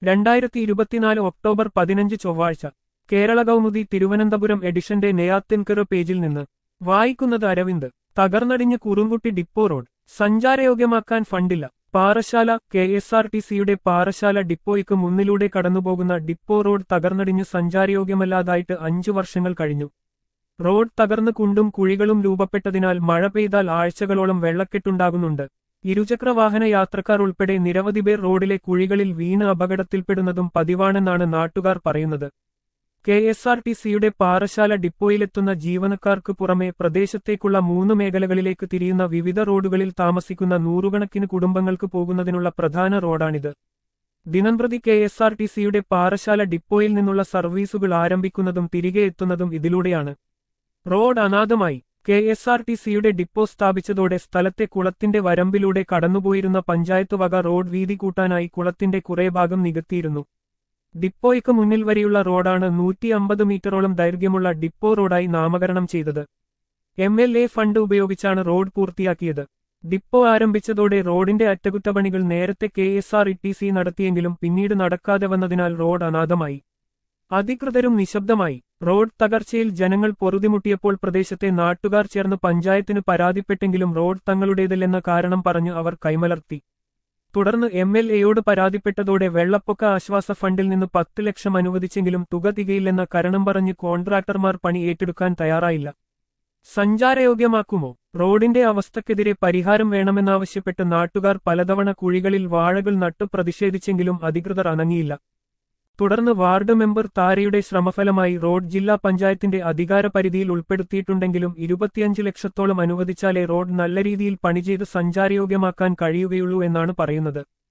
രണ്ടായിരത്തി ഇരുപത്തിനാല് ഒക്ടോബർ പതിനഞ്ച് ചൊവ്വാഴ്ച കേരള കൗമുദി തിരുവനന്തപുരം എഡിഷന്റെ നെയ്യാത്തിൻകറ് പേജിൽ നിന്ന് വായിക്കുന്നത് അരവിന്ദ് തകർന്നടിഞ്ഞ് കുറുങ്കുട്ടി ഡിപ്പോ റോഡ് സഞ്ചാരയോഗ്യമാക്കാൻ ഫണ്ടില്ല Parassala K S R T സിയുടെ പാറശാല ഡിപ്പോയ്ക്ക് മുന്നിലൂടെ കടന്നുപോകുന്ന ഡിപ്പോ റോഡ് തകർന്നടിഞ്ഞ് സഞ്ചാരയോഗ്യമല്ലാതായിട്ട് അഞ്ചു വർഷങ്ങൾ കഴിഞ്ഞു റോഡ് തകർന്ന് കുണ്ടും കുഴികളും രൂപപ്പെട്ടതിനാൽ മഴ പെയ്താൽ ആഴ്ചകളോളം വെള്ളക്കെട്ടുണ്ടാകുന്നുണ്ട് ഇരുചക്രവാഹന യാത്രക്കാർ ഉൾപ്പെടെ നിരവധി പേർ റോഡിലെ കുഴികളിൽ വീണ് അപകടത്തിൽപ്പെടുന്നതും പതിവാണെന്നാണ് നാട്ടുകാർ പറയുന്നത് കെ എസ് ആർ ടി സിയുടെ പാറശാല ഡിപ്പോയിലെത്തുന്ന ജീവനക്കാർക്ക് പുറമെ പ്രദേശത്തേക്കുള്ള മൂന്ന് മേഖലകളിലേക്ക് തിരിയുന്ന വിവിധ റോഡുകളിൽ താമസിക്കുന്ന നൂറുകണക്കിന് കുടുംബങ്ങൾക്ക് പോകുന്നതിനുള്ള പ്രധാന റോഡാണിത് ദിനംപ്രതി കെ എസ് ആർ ടി സിയുടെ പാറശാല ഡിപ്പോയിൽ നിന്നുള്ള സർവീസുകൾ ആരംഭിക്കുന്നതും തിരികെ എത്തുന്നതും ഇതിലൂടെയാണ് റോഡ് അനാഥമായി കെ എസ് ആർ ടി സിയുടെ ഡിപ്പോ സ്ഥാപിച്ചതോടെ സ്ഥലത്തെ കുളത്തിന്റെ വരമ്പിലൂടെ കടന്നുപോയിരുന്ന പഞ്ചായത്ത് വക റോഡ് വീതി കൂട്ടാനായി കുളത്തിന്റെ കുറേ ഭാഗം നികത്തിയിരുന്നു ഡിപ്പോയ്ക്ക് മുന്നിൽ വരെയുള്ള റോഡാണ് നൂറ്റി അമ്പത് മീറ്ററോളം ദൈർഘ്യമുള്ള ഡിപ്പോ റോഡായി നാമകരണം ചെയ്തത് എം എൽ എ ഫണ്ട് ഉപയോഗിച്ചാണ് റോഡ് പൂർത്തിയാക്കിയത് ഡിപ്പോ ആരംഭിച്ചതോടെ റോഡിന്റെ അറ്റകുറ്റപ്പണികൾ നേരത്തെ K S R E T C നടത്തിയെങ്കിലും പിന്നീട് നടക്കാതെ വന്നതിനാൽ റോഡ് അനാഥമായി അധികൃതരും നിശബ്ദമായി റോഡ് തകർച്ചയിൽ ജനങ്ങൾ പൊറുതിമുട്ടിയപ്പോൾ പ്രദേശത്തെ നാട്ടുകാർ ചേർന്ന് പഞ്ചായത്തിന് പരാതിപ്പെട്ടെങ്കിലും റോഡ് തങ്ങളുടേതല്ലെന്ന കാരണം പറഞ്ഞ് അവർ കൈമലർത്തി തുടർന്ന് എം എൽ എയോട് പരാതിപ്പെട്ടതോടെ വെള്ളപ്പൊക്ക ആശ്വാസ ഫണ്ടിൽ നിന്ന് പത്ത് ലക്ഷം അനുവദിച്ചെങ്കിലും തുക തികയില്ലെന്ന കാരണം പറഞ്ഞ് കോൺട്രാക്ടർമാർ പണി ഏറ്റെടുക്കാൻ തയ്യാറായില്ല സഞ്ചാരയോഗ്യമാക്കുമോ റോഡിന്റെ അവസ്ഥക്കെതിരെ പരിഹാരം വേണമെന്നാവശ്യപ്പെട്ട് നാട്ടുകാർ പലതവണ കുഴികളിൽ വാഴകൾ നട്ടു പ്രതിഷേധിച്ചെങ്കിലും അധികൃതർ അനങ്ങിയില്ല തുടർന്ന് വാർഡ് മെമ്പർ താരയുടെ ശ്രമഫലമായി റോഡ് ജില്ലാ പഞ്ചായത്തിന്റെ അധികാര പരിധിയിൽ ഉൾപ്പെടുത്തിയിട്ടുണ്ടെങ്കിലും ഇരുപത്തിയഞ്ച് ലക്ഷത്തോളം അനുവദിച്ചാലേ റോഡ് നല്ല രീതിയിൽ പണിചെയ്ത് സഞ്ചാരയോഗ്യമാക്കാൻ കഴിയുകയുള്ളൂ എന്നാണ് പറയുന്നത്